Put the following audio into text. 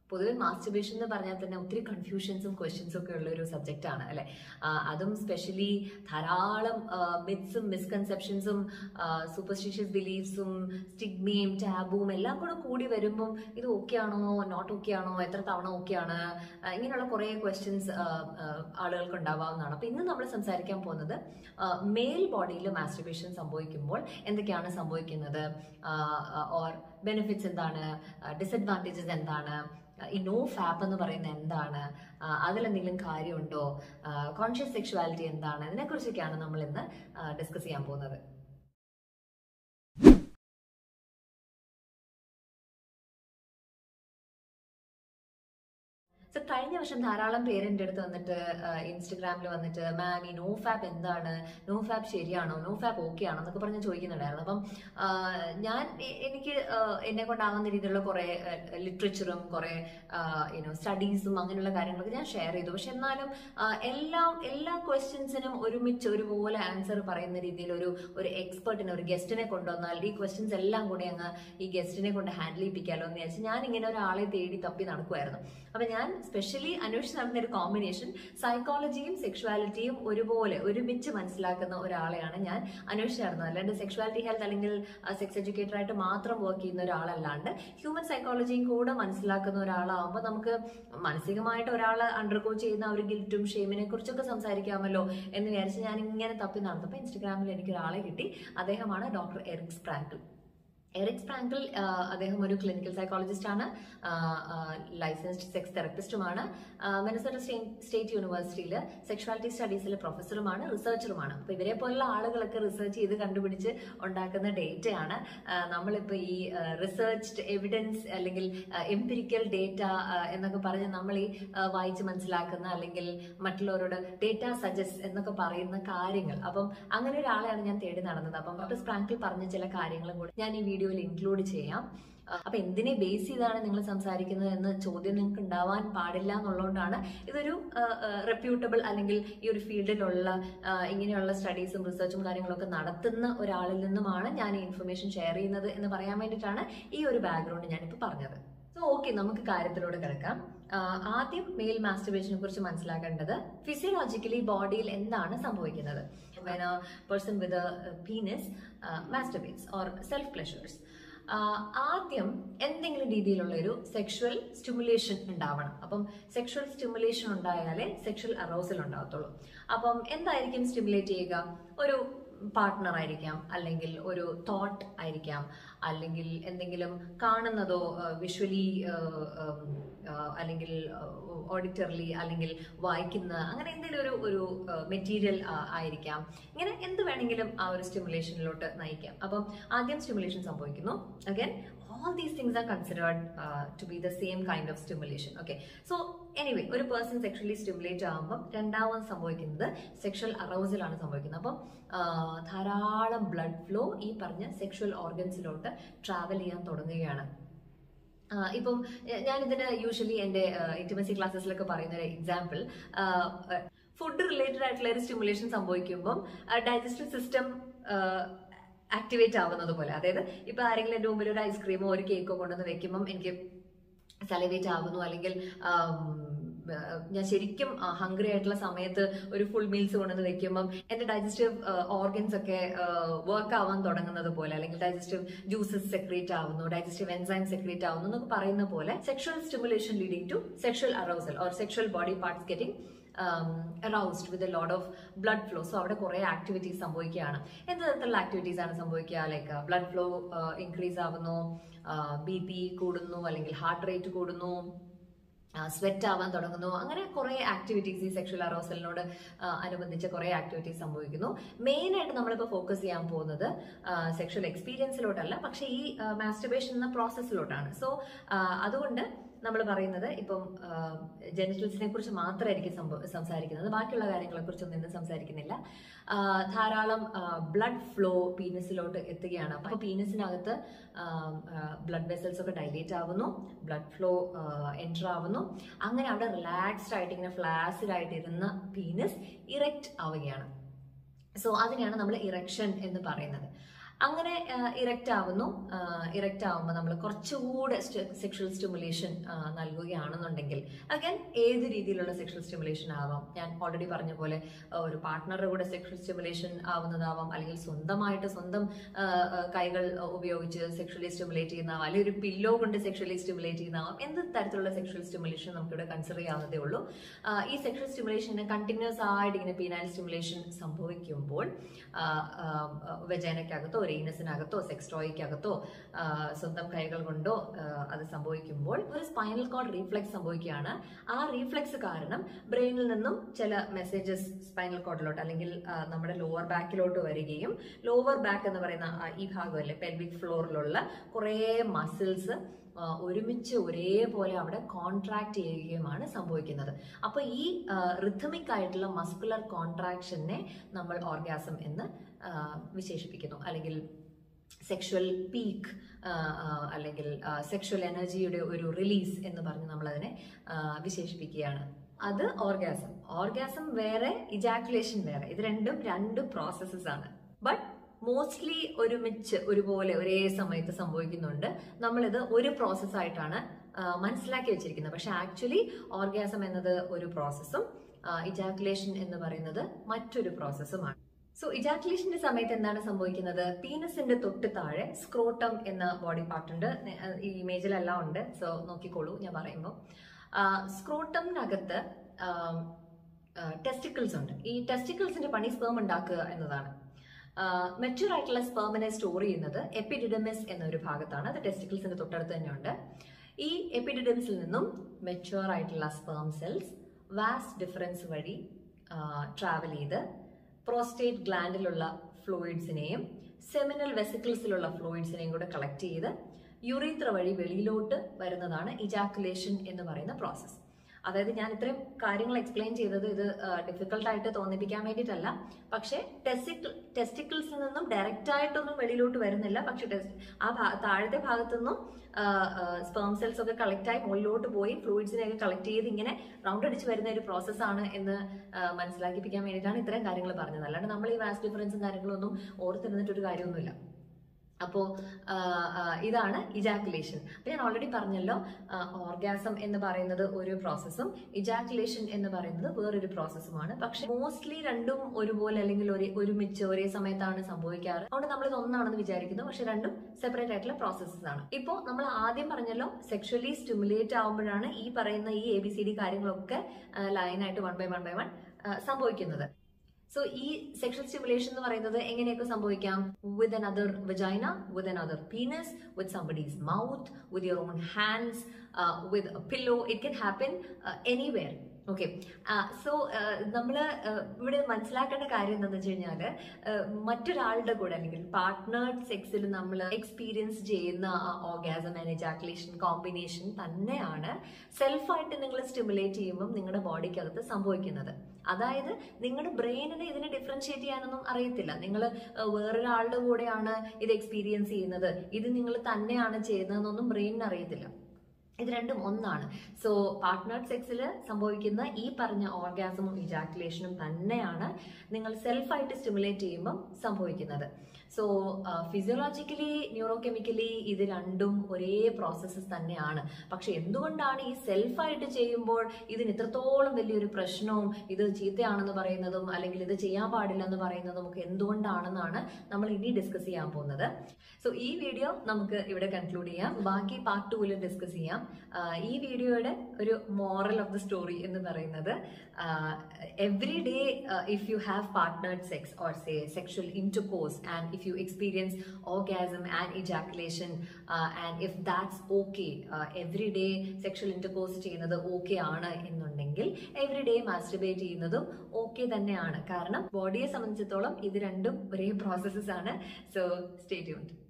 പൊതുവെ മാസ്റ്റർബേഷൻ എന്ന് പറഞ്ഞാൽ തന്നെ ഒത്തിരി കൺഫ്യൂഷൻസും ക്വസ്റ്റ്യൻസും ഒക്കെ ഉള്ള ഒരു സബ്ജക്റ്റ് ആണ് അല്ലെ അതും സ്പെഷ്യലി ധാരാളം മിത്സും മിസ്കൺസെപ്ഷൻസും സൂപ്പർസ്റ്റിഷ്യസ് ബിലീഫ്സും സ്റ്റിഗ്മയും ടാബും എല്ലാം കൂടെ കൂടി വരുമ്പം ഇത് ഓക്കെ ആണോ നോട്ട് ഓക്കെ ആണോ എത്ര തവണ ഓക്കെ ആണ് ആ, ഇങ്ങനെയുള്ള കുറേ ക്വസ്റ്റ്യൻസ് ആളുകൾക്ക് ഉണ്ടാവാവുന്നതാണ് അപ്പൊ ഇന്ന് നമ്മൾ സംസാരിക്കാൻ പോകുന്നത് മെയിൽ ബോഡിയിൽ മാസ്റ്റർബേഷൻ സംഭവിക്കുമ്പോൾ എന്തൊക്കെയാണ് സംഭവിക്കുന്നത് ഓർ ബെനിഫിറ്റ്സ് എന്താണ് ഡിസഡ്വാൻറ്റേജസ് എന്താണ് ഈ നോ ഫാപ്പ് എന്ന് പറയുന്നത് എന്താണ് ആ, അതിലെന്തെങ്കിലും കാര്യമുണ്ടോ കോൺഷ്യസ് സെക്ഷുവാലിറ്റി എന്താണ് ഇതിനെക്കുറിച്ചൊക്കെയാണ് നമ്മൾ ഇന്ന് ഡിസ്കസ് ചെയ്യാൻ പോകുന്നത് സോ കഴിഞ്ഞ വർഷം ധാരാളം പേര് എൻ്റെ അടുത്ത് വന്നിട്ട് ഇൻസ്റ്റഗ്രാമിൽ വന്നിട്ട് മാം ഈ നോ ഫാപ്പ് എന്താണ് നോ ഫാപ്പ് ശരിയാണോ നോ ഫാപ്പ് ഓക്കെ ആണോ എന്നൊക്കെ പറഞ്ഞ് ചോദിക്കുന്നുണ്ടായിരുന്നു അപ്പം ആ, ഞാൻ എ- എനിക്ക് ആ, എന്നെ കൊണ്ടാവുന്ന രീതിയിലുള്ള കുറേ ലിറ്ററേച്ചറും കുറേ യുനോ സ്റ്റഡീസും അങ്ങനെയുള്ള കാര്യങ്ങളൊക്കെ ഞാൻ ഷെയർ ചെയ്തു പക്ഷെ എന്നാലും ആ, എല്ലാം എല്ലാ ക്വസ്റ്റ്യൻസിനും ഒരുമിച്ച് ഒരുപോലെ ആൻസർ പറയുന്ന രീതിയിൽ ഒരു ഒരു എക്സ്പെർട്ടിനെ ഒരു ഗസ്റ്റിനെ കൊണ്ടുവന്നാൽ ഈ ക്വസ്റ്റ്യൻസ് എല്ലാം കൂടി അങ്ങ് ഈ ഗസ്റ്റിനെ കൊണ്ട് ഹാൻഡിൽ ചെയ്യിപ്പിക്കാമല്ലോ എന്ന് വിചാരിച്ച് ഞാൻ ഇങ്ങനെ ഒരാളെ തേടി തപ്പി നടക്കുമായിരുന്നു അപ്പൊ ഞാൻ സ്പെഷ്യലി അന്വേഷിച്ച് നടന്ന ഒരു കോമ്പിനേഷൻ സൈക്കോളജിയും സെക്ഷുവാലിറ്റിയും ഒരുപോലെ ഒരുമിച്ച് മനസ്സിലാക്കുന്ന ഒരാളെയാണ് ഞാൻ അന്വേഷിച്ച് നടന്നത് അല്ലാണ്ട് സെക്ഷുവാലിറ്റി ഹെൽത്ത് അല്ലെങ്കിൽ സെക്സ് എഡ്യൂക്കേറ്റർ ആയിട്ട് മാത്രം വർക്ക് ചെയ്യുന്ന ഒരാളല്ലാണ്ട് ഹ്യൂമൻ സൈക്കോളജിയും കൂടെ മനസ്സിലാക്കുന്ന ഒരാളാവുമ്പോൾ നമുക്ക് മാനസികമായിട്ട് ഒരാൾ അണ്ടർഗോ ചെയ്യുന്ന ആ ഒരു ഗിൽറ്റും ഷെയിമിനെ കുറിച്ചൊക്കെ സംസാരിക്കാമല്ലോ എന്ന് വിചാരിച്ച് ഞാൻ ഇങ്ങനെ തപ്പി നടന്നപ്പോൾ ഇൻസ്റ്റഗ്രാമിൽ എനിക്ക് ഒരാളെ കിട്ടി അദ്ദേഹമാണ് doctor Eric Sprankle Eric Sprankle ആ, അദ്ദേഹം ഒരു ക്ലിനിക്കൽ സൈക്കോളജിസ്റ്റ് ആണ് ലൈസൻസ്ഡ് സെക്സ് തെറപ്പിസ്റ്റുമാണ് മിനസോട്ട സ്റ്റേറ്റ് യൂണിവേഴ്സിറ്റിയിൽ സെക്ഷുവാലിറ്റി സ്റ്റഡീസിലെ പ്രൊഫസറുമാണ് റിസർച്ചറുമാണ് അപ്പോൾ ഇവരെ പോലുള്ള ആളുകളൊക്കെ റിസർച്ച് ചെയ്ത് കണ്ടുപിടിച്ച് ഉണ്ടാക്കുന്ന ഡേറ്റയാണ് നമ്മളിപ്പോൾ ഈ റിസർച്ച്ഡ് എവിഡൻസ് അല്ലെങ്കിൽ എംപിരിക്കൽ ഡേറ്റ എന്നൊക്കെ പറഞ്ഞ് നമ്മൾ ഈ ആ, വായിച്ച് മനസ്സിലാക്കുന്ന അല്ലെങ്കിൽ മറ്റുള്ളവരോട് ഡേറ്റ സജസ്റ്റ് എന്നൊക്കെ പറയുന്ന കാര്യങ്ങൾ അപ്പം അങ്ങനെ ഒരാളെയാണ് ഞാൻ തേടി നടന്നത് അപ്പം ഡോക്ടർ സ്പ്രാങ്കിൾ പറഞ്ഞ ചില കാര്യങ്ങളും കൂടി ഞാൻ ഈ വീഡിയോയിൽ ഇൻക്ലൂഡ് ചെയ്യാം ആ, അപ്പൊ എന്തിനെ ബേസ് ചെയ്താണ് നിങ്ങൾ സംസാരിക്കുന്നത് എന്ന ചോദ്യം നിങ്ങൾക്ക് ഉണ്ടാവാൻ പാടില്ല എന്നുള്ളതുകൊണ്ടാണ് ഇതൊരു റെപ്യൂട്ടബിൾ അല്ലെങ്കിൽ ഈ ഒരു ഫീൽഡിലുള്ള ആ, ഇങ്ങനെയുള്ള സ്റ്റഡീസും റിസർച്ചും കാര്യങ്ങളൊക്കെ നടത്തുന്ന ഒരാളിൽ നിന്നുമാണ് ഞാൻ ഈ ഇൻഫർമേഷൻ ഷെയർ ചെയ്യുന്നത് എന്ന് പറയാൻ വേണ്ടിയിട്ടാണ് ഈ ഒരു ബാക്ക്ഗ്രൗണ്ട് ഞാനിപ്പോൾ പറഞ്ഞത് സോ ഓക്കെ നമുക്ക് കാര്യത്തിലൂടെ കിടക്കാം ആഹ് ആദ്യം മെയിൽ മാസ്റ്റർബേഷനെ കുറിച്ച് മനസ്സിലാക്കേണ്ടത് ഫിസിയോളജിക്കലി ബോഡിയിൽ എന്താണ് സംഭവിക്കുന്നത് when a person with a uh, penis uh, masturbates or self pleasures ആഹ് ആദ്യം എന്തെങ്കിലും രീതിയിലുള്ള ഒരു സെക്ഷുവൽ സ്റ്റിമുലേഷൻ ഉണ്ടാവണം അപ്പം സെക്ഷുവൽ സ്റ്റിമുലേഷൻ ഉണ്ടായാലേ സെക്ഷുവൽ അറോസൽ ഉണ്ടാകത്തുള്ളൂ അപ്പം എന്തായിരിക്കും സ്റ്റിമുലേറ്റ് ചെയ്യുക ഒരു പാർട്ട്ണർ ആയിരിക്കാം അല്ലെങ്കിൽ ഒരു തോട്ട് ആയിരിക്കാം അല്ലെങ്കിൽ എന്തെങ്കിലും കാണുന്നതോ വിഷ്വലി അല്ലെങ്കിൽ ഓഡിറ്റർലി അല്ലെങ്കിൽ വായിക്കുന്ന അങ്ങനെ എന്തെങ്കിലും ഒരു ഒരു മെറ്റീരിയൽ ആയിരിക്കാം ഇങ്ങനെ എന്ത് വേണമെങ്കിലും ആ ഒരു സ്റ്റിമുലേഷനിലോട്ട് നയിക്കാം അപ്പം ആദ്യം സ്റ്റിമുലേഷൻ സംഭവിക്കുന്നു again all these things are considered uh, to be the same kind of stimulation okay so anyway ഒരു പേഴ്സൺ സെക്ഷലി സ്റ്റിമുലേറ്റ് ആകുമ്പോൾ രണ്ടാമത് സംഭവിക്കുന്നത് സെക്ഷൽ അറൗസൽ ആണ് സംഭവിക്കുന്നത് അപ്പം ആ, ധാരാളം ബ്ലഡ് ഫ്ലോ ഈ പറഞ്ഞ സെക്ഷൽ ഓർഗൻസിലോട്ട് ട്രാവൽ ചെയ്യാൻ തുടങ്ങുകയാണ് ആ, ഇപ്പം എ- ഞാനിതിന് യൂഷ്വലി എൻ്റെ ഇന്റിമസി ക്ലാസ്സസിലൊക്കെ പറയുന്ന ഒരു എക്സാമ്പിൾ ഫുഡ് റിലേറ്റഡ് ആയിട്ടുള്ള ഒരു സ്റ്റിമുലേഷൻ സംഭവിക്കുമ്പം ഡൈജസ്റ്റീവ് സിസ്റ്റം ആക്ടിവേറ്റ് ആവുന്നത് പോലെ അതായത് ഇപ്പൊ ആരെങ്കിലും എൻ്റെ മുമ്പിൽ ഒരു ഐസ്ക്രീമോ ഒരു കേക്കോ കൊണ്ടുവന്ന് വെക്കുമ്പം എനിക്ക് സലവേറ്റ് ആകുന്നു അല്ലെങ്കിൽ ആം, ആ, ഞാൻ ശരിക്കും ഹംഗ്രി ആയിട്ടുള്ള സമയത്ത് ഒരു ഫുൾ മീൽസ് കൊണ്ടുവന്ന് വെക്കുമ്പം എന്റെ ഡൈജസ്റ്റീവ് ഓർഗൻസ് ഒക്കെ വർക്ക് ആവാൻ തുടങ്ങുന്നത് പോലെ അല്ലെങ്കിൽ ഡൈജസ്റ്റീവ് ജ്യൂസസ് സെക്രീറ്റ് ആവുന്നു ഡൈജസ്റ്റീവ് എൻസൈം സെക്രീറ്റ് ആവുന്നു എന്നൊക്കെ പറയുന്ന പോലെ sexual stimulation leading to sexual arousal or sexual body parts getting aroused with a load of blood flow so അവിടെ കുറെ ആക്ടിവിറ്റീസ് സംഭവിക്കുകയാണ് എന്ത് തരത്തിലുള്ള ആക്ടിവിറ്റീസ് ആണ് സംഭവിക്കുക ലൈക്ക് ബ്ലഡ് ഫ്ലോ ഇൻക്രീസ് ആവുന്നു ബി പി കൂടുന്നു അല്ലെങ്കിൽ ഹാർട്ട് റേറ്റ് കൂടുന്നു സ്വെറ്റ് ആവാൻ തുടങ്ങുന്നു അങ്ങനെ കുറെ ആക്ടിവിറ്റീസ് ഈ സെക്ഷൽ അറോസലിനോട് അനുബന്ധിച്ച കുറെ ആക്ടിവിറ്റീസ് സംഭവിക്കുന്നു മെയിൻ ആയിട്ട് നമ്മളിപ്പോൾ ഫോക്കസ് ചെയ്യാൻ പോകുന്നത് സെക്ഷൽ എക്സ്പീരിയൻസിലോട്ടല്ല പക്ഷെ ഈ മാസ്റ്റർബേഷൻ എന്ന പ്രോസസ്സിലോട്ടാണ് സോ അതുകൊണ്ട് നമ്മൾ പറയുന്നത് ഇപ്പം ജെനിറ്റൽസിനെ കുറിച്ച് മാത്രമായിരിക്കും സംഭവ സംസാരിക്കുന്നത് ബാക്കിയുള്ള കാര്യങ്ങളെ കുറിച്ചൊന്നും ഇന്ന് സംസാരിക്കുന്നില്ല ആ, ധാരാളം ബ്ലഡ് ഫ്ലോ പീനസിലോട്ട് എത്തുകയാണ് അപ്പോൾ പീനസിനകത്ത് ബ്ലഡ് വെസൽസ് ഒക്കെ ഡൈലേറ്റ് ആവുന്നു ബ്ലഡ് ഫ്ലോ എൻറ്റർ ആവുന്നു അങ്ങനെ അവിടെ റിലാക്സ്ഡ് ആയിട്ട് ഇങ്ങനെ ഫ്ലാസിഡ് ആയിട്ട് ഇരുന്ന പീനസ് ഇറക്റ്റ് ആവുകയാണ് സോ അതിനെയാണ് നമ്മൾ ഇറക്ഷൻ എന്ന് പറയുന്നത് അങ്ങനെ ഇറക്റ്റ് ആവുന്നു ഇറക്റ്റ് ആവുമ്പോൾ നമ്മൾ കുറച്ചുകൂടെ സെക്ഷൽ സ്റ്റിമുലേഷൻ നൽകുകയാണെന്നുണ്ടെങ്കിൽ അഗൈൻ ഏത് രീതിയിലുള്ള സെക്ഷൽ സ്റ്റിമുലേഷൻ ആവാം ഞാൻ ഓൾറെഡി പറഞ്ഞ പോലെ ആ, ഒരു പാർട്ട്ണറുടെ കൂടെ സെക്ഷൽ സ്റ്റിമുലേഷൻ ആവുന്നതാവാം അല്ലെങ്കിൽ സ്വന്തമായിട്ട് സ്വന്തം ആ, ആ, കൈകൾ ഉപയോഗിച്ച് സെക്ഷലി സ്റ്റിമുലേറ്റ് ചെയ്യുന്നതാവാം അല്ലെങ്കിൽ ഒരു പില്ലോ കൊണ്ട് സെക്ഷലി സ്റ്റിമുലേറ്റ് ചെയ്യുന്നതാവാം എന്ത് തരത്തിലുള്ള സെക്ഷൽ സ്റ്റിമുലേഷൻ നമുക്കിവിടെ കൺസിഡർ ചെയ്യാവുന്നതേ ഉള്ളൂ ആ, ഈ സെക്ഷൽ സ്റ്റിമുലേഷന് കണ്ടിന്യൂസ് ആയിട്ട് ഇങ്ങനെ പീനൈൽ സ്റ്റിമുലേഷൻ സംഭവിക്കുമ്പോൾ വെജൈനക്കകത്തോ റീനസിനകത്തോ സെക്സ് ടോയ്ക്കകത്തോ ആ, സ്വന്തം കൈകൾ കൊണ്ടോ ആ, അത് സംഭവിക്കുമ്പോൾ ഒരു സ്പൈനൽ കോഡ് റീഫ്ലെക്സ് സംഭവിക്കുകയാണ് ആ റീഫ്ലെക്സ് കാരണം ബ്രെയിനിൽ നിന്നും ചില മെസ്സേജസ് സ്പൈനൽ കോഡിലോട്ട് അല്ലെങ്കിൽ ആ, നമ്മുടെ ലോവർ ബാക്കിലോട്ട് വരികയും ലോവർ ബാക്ക് എന്ന് പറയുന്ന ആ ഈ ഭാഗമല്ലേ പെൽവിക് ഫ്ലോറിലുള്ള കുറേ മസിൽസ് ഒരുമിച്ച് ഒരേപോലെ അവിടെ കോൺട്രാക്ട് ചെയ്യുകയുമാണ് സംഭവിക്കുന്നത് അപ്പോൾ ഈ റിഥമിക് ആയിട്ടുള്ള മസ്കുലർ കോൺട്രാക്ഷനെ നമ്മൾ ഓർഗാസം എന്ന് ആ, വിശേഷിപ്പിക്കുന്നു അല്ലെങ്കിൽ സെക്ഷുവൽ പീക്ക് അല്ലെങ്കിൽ സെക്ഷുവൽ എനർജിയുടെ ഒരു റിലീസ് എന്ന് പറഞ്ഞ് നമ്മൾ അതിനെ വിശേഷിപ്പിക്കുകയാണ് അത് ഓർഗാസം ഓർഗാസം വേറെ ഇജാക്കുലേഷൻ വേറെ ഇത് രണ്ടും രണ്ട് പ്രോസസ്സസ് ആണ് ബട്ട് മോസ്റ്റ്ലി ഒരുമിച്ച് ഒരുപോലെ ഒരേ സമയത്ത് സംഭവിക്കുന്നുണ്ട് നമ്മളിത് ഒരു പ്രോസസ് ആയിട്ടാണ് ആ, മനസ്സിലാക്കി വെച്ചിരിക്കുന്നത് പക്ഷെ ആക്ച്വലി ഓർഗാസം എന്നത് ഒരു പ്രോസസ്സും ഇജാക്കുലേഷൻ എന്ന് പറയുന്നത് മറ്റൊരു പ്രോസസ്സുമാണ് സോ ഇജാക്കുലേഷന്റെ സമയത്ത് എന്താണ് സംഭവിക്കുന്നത് പീനസിന്റെ തൊട്ട് താഴെ സ്ക്രോട്ടം എന്ന ബോഡി പാർട്ട് ഉണ്ട് നെ- ആ, ഈ ഇമേജിലെല്ലാം ഉണ്ട് സോ നോക്കിക്കോളൂ ഞാൻ പറയുമ്പോൾ സ്ക്രോട്ടമിനകത്ത് ടെസ്റ്റിക്കിൾസ് ഉണ്ട് ഈ ടെസ്റ്റിക്കിൾസിന്റെ പണി സ്പേം ഉണ്ടാക്കുക എന്നതാണ് മെച്യൂർ ആയിട്ടുള്ള സ്പേമിനെ സ്റ്റോർ ചെയ്യുന്നത് എപ്പിഡിഡമിസ് എന്നൊരു ഭാഗത്താണ് അത് ടെസ്റ്റിക്കിൾസിന്റെ തൊട്ടടുത്ത് തന്നെയുണ്ട് ഈ എപ്പിഡിഡമിസിൽ നിന്നും മെച്യൂർ ആയിട്ടുള്ള സ്പേം സെൽസ് വാസ് ഡിഫറൻസ് വഴി ട്രാവൽ ചെയ്ത് പ്രോസ്റ്റേറ്റ് ഗ്ലാൻഡിലുള്ള ഫ്ലൂയിഡ്സിനെയും സെമിനൽ വെസിക്കിൾസിലുള്ള ഫ്ലൂയിഡ്സിനെയും കൂടെ കളക്ട് ചെയ്ത് യുറീത്ര വഴി വെളിയിലോട്ട് വരുന്നതാണ് ഇജാക്കുലേഷൻ എന്ന് പറയുന്ന പ്രോസസ്സ് അതായത് ഞാൻ ഇത്രയും കാര്യങ്ങൾ എക്സ്പ്ലെയിൻ ചെയ്തത് ഇത് ഡിഫിക്കൽട്ട് ആയിട്ട് തോന്നിപ്പിക്കാൻ വേണ്ടിയിട്ടല്ല പക്ഷേ ടെസ്റ്റിക്കിൾ ടെസ്റ്റിക്കിൾസിൽ നിന്നും ഡയറക്റ്റ് ആയിട്ടൊന്നും വെളിയിലോട്ട് വരുന്നില്ല പക്ഷെ ടെസ്റ്റ് ആ ഭാ- താഴത്തെ ഭാഗത്തുനിന്നും സ്പേം സെൽസ് ഒക്കെ കളക്ട് ആയി മുകളിലോട്ട് പോയി ഫ്ലൂയിഡ്സിനെ ഒക്കെ കളക്ട് ചെയ്ത് ഇങ്ങനെ റൗണ്ട് അടിച്ച് വരുന്ന ഒരു പ്രോസസ്സാണ് എന്ന് ആ, മനസ്സിലാക്കിപ്പിക്കാൻ വേണ്ടിയിട്ടാണ് ഇത്രയും കാര്യങ്ങൾ പറഞ്ഞത് അല്ലാണ്ട് നമ്മൾ ഈ വാസ് ഡിഫറൻസും കാര്യങ്ങളൊന്നും ഓർത്തിരുന്നിട്ടൊരു കാര്യമൊന്നുമില്ല അപ്പോൾ ഇതാണ് ഇജാക്കുലേഷൻ അപ്പോൾ ഞാൻ ഓൾറെഡി പറഞ്ഞല്ലോ ഓർഗാസം എന്ന് പറയുന്നത് ഒരു പ്രോസസ്സും ഇജാക്കുലേഷൻ എന്ന് പറയുന്നത് വേറൊരു പ്രോസസ്സുമാണ് പക്ഷെ മോസ്റ്റ്ലി രണ്ടും ഒരുപോലെ അല്ലെങ്കിൽ ഒരേ ഒരുമിച്ച് ഒരേ സമയത്താണ് സംഭവിക്കാറ് അതുകൊണ്ട് നമ്മൾ ഇത് ഒന്നാണെന്ന് വിചാരിക്കുന്നു പക്ഷെ രണ്ടും സെപ്പറേറ്റ് ആയിട്ടുള്ള പ്രോസസ്സസ് ആണ് ഇപ്പോൾ നമ്മൾ ആദ്യം പറഞ്ഞല്ലോ സെക്ഷലി സ്റ്റിമുലേറ്റ് ആവുമ്പോഴാണ് ഈ പറയുന്ന ഈ എ ബി സി ഡി കാര്യങ്ങളൊക്കെ ലൈനായിട്ട് one by one by one സംഭവിക്കുന്നത് സോ ഈ സെക്ഷൽ സ്റ്റിമുലേഷൻ എന്ന് പറയുന്നത് എങ്ങനെയൊക്കെ സംഭവിക്കാം വിത്ത് an other vagina with an other penis with somebody's mouth with your own hands with pillow it can happen anywhere okay so നമ്മൾ ഇവിടെ മനസ്സിലാക്കേണ്ട കാര്യം എന്താണെന്ന് വെച്ച് കഴിഞ്ഞാൽ മറ്റൊരാളുടെ കൂടെ അല്ലെങ്കിൽ പാർട്ട്നേർഡ് സെക്സിൽ നമ്മൾ എക്സ്പീരിയൻസ് ചെയ്യുന്ന ആ ഓർഗാസം ആൻഡ് എജാക്കുലേഷൻ കോമ്പിനേഷൻ തന്നെയാണ് സെൽഫായിട്ട് നിങ്ങൾ സ്റ്റിമുലേറ്റ് ചെയ്യുമ്പം നിങ്ങളുടെ ബോഡിക്കകത്ത് സംഭവിക്കുന്നത് അതായത് നിങ്ങളുടെ ബ്രെയിനിന് ഇതിനെ ഡിഫറൻഷിയേറ്റ് ചെയ്യാനൊന്നും അറിയത്തില്ല നിങ്ങൾ വേറൊരാളുടെ കൂടെയാണ് ഇത് എക്സ്പീരിയൻസ് ചെയ്യുന്നത് ഇത് നിങ്ങൾ തന്നെയാണ് ചെയ്യുന്നതെന്നൊന്നും ബ്രെയിനിന് അറിയത്തില്ല ഇത് രണ്ടും ഒന്നാണ് സോ പാർട്ട്നർ സെക്സിൽ സംഭവിക്കുന്ന ഈ പറഞ്ഞ ഓർഗാസമും ഇജാക്കുലേഷനും തന്നെയാണ് നിങ്ങൾ സെൽഫായിട്ട് സ്റ്റിമുലേറ്റ് ചെയ്യുമ്പം സംഭവിക്കുന്നത് സോ ഫിസിയോളജിക്കലി ന്യൂറോ കെമിക്കലി ഇത് രണ്ടും ഒരേ പ്രോസസ്സസ് തന്നെയാണ് പക്ഷെ എന്തുകൊണ്ടാണ് ഈ സെൽഫായിട്ട് ചെയ്യുമ്പോൾ ഇതിന് ഇത്രത്തോളം വലിയൊരു പ്രശ്നവും ഇത് ചീത്തയാണെന്ന് പറയുന്നതും അല്ലെങ്കിൽ ഇത് ചെയ്യാൻ പാടില്ല എന്ന് പറയുന്നതും ഒക്കെ എന്തുകൊണ്ടാണെന്നാണ് നമ്മൾ ഇനി ഡിസ്കസ് ചെയ്യാൻ പോകുന്നത് സോ ഈ വീഡിയോ നമുക്ക് ഇവിടെ കൺക്ലൂഡ് ചെയ്യാം ബാക്കി പാർട്ട് ടൂവിൽ ഡിസ്കസ് ചെയ്യാം ആഹ് ഈ വീഡിയോയുടെ ഒരു മോറൽ ഓഫ് ദ സ്റ്റോറി എന്ന് പറയുന്നത് every day if you have partnered sex or say sexual intercourse and if you experience orgasm and ejaculation and if that's okay every day sexual intercourse ചെയ്യുന്നത് okay ആണ് എന്നുണ്ടെങ്കിൽ every day masturbate ചെയ്യുന്നതും okay തന്നെയാണ് കാരണം ബോഡിയെ സംബന്ധിച്ചിടത്തോളം ഇത് രണ്ടും ഒരേ പ്രോസസ്സസ് ആണ് സോ സ്റ്റേ ട്യൂൺഡ്